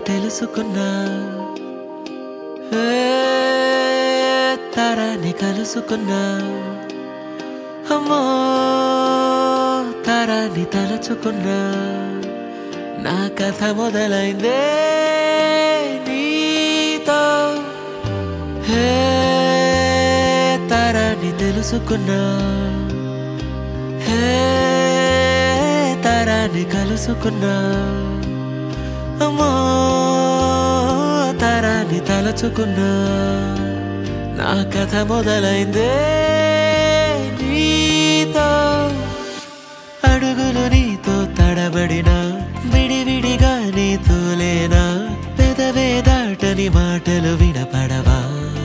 తెలుసుకున్నా ఏ తరాన్ని కలుసుకున్నా అమ్మో తరాన్ని తలుచుకున్నా నా కథ మొదలైందే నీతో హే తరాన్ని తెలుసుకున్నా హే తరాన్ని కలుసుకున్నా అమ్మో తరాన్ని తలచుకున్నా నా కథ మొదలైందే నీతో అడుగులు నీతో తడబడినా విడివిడిగా నీతో లేనా పెదవే దాటని మాటలు వినపడవా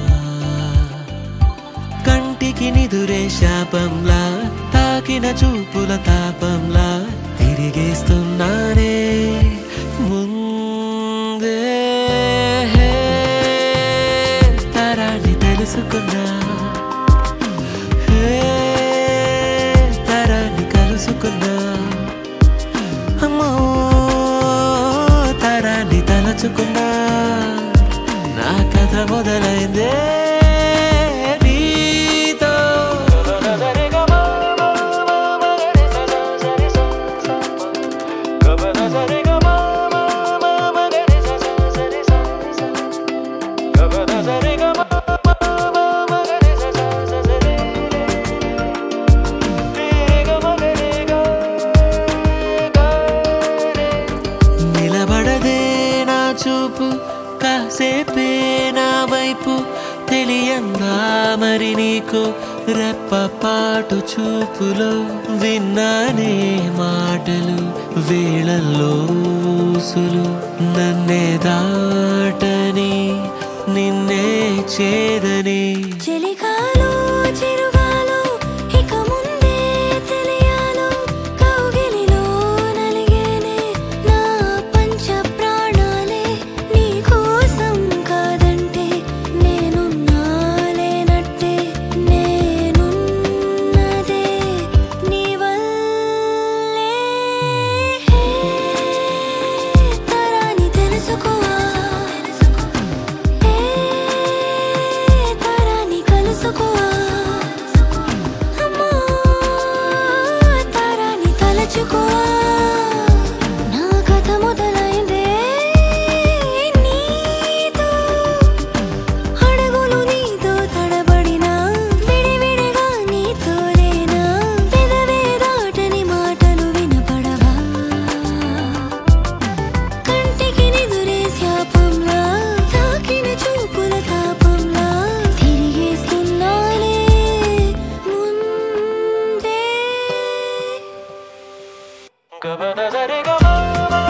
కంటికి నిదురే శాపంలా తాకిన చూపుల తాపంలా తిరిగేస్తున్నానే ముందే తరాన్ని తెలుసుకున్నా హే, తరాన్ని కలుసుకున్నా అమ్మో తరాన్ని తలచుకున్నా నా కథ మొదలైందే నీతో నిలబడదే నా చూపు కాసేపే నా వైపు తెలియందా మరి నీకు రెప్పపాటు చూపులో విన్నానే మాటలు వేళల్లో ఊసులు నన్నే దాటని నిన్నే చేరని చెలికాలు చిరుగాలు ఇక ముందే తెలియాలో కౌగిలిలో నలిగేనే నా పంచ ప్రాణాలే నీ కోసం కాదంటే నేనున్నాలేనట్టే నేనున్నదే నీ వల్లే తరాని తెలుసుకోవా ఏ తరాని కలుసుకోవా అమ్మో తరాని తలచుకోవా నా కథ మొదలైందే నీతో అడుగులు నీతో తడబడినా విడివిడిగా నీతో లేనా పెదవే దాటని మాటలు వినపడవా కంటికి నిదురే శాపంలా తాకిన చూపుల తాపంలా తిరిగేస్తున్నానే ముందే గబదదరిగమా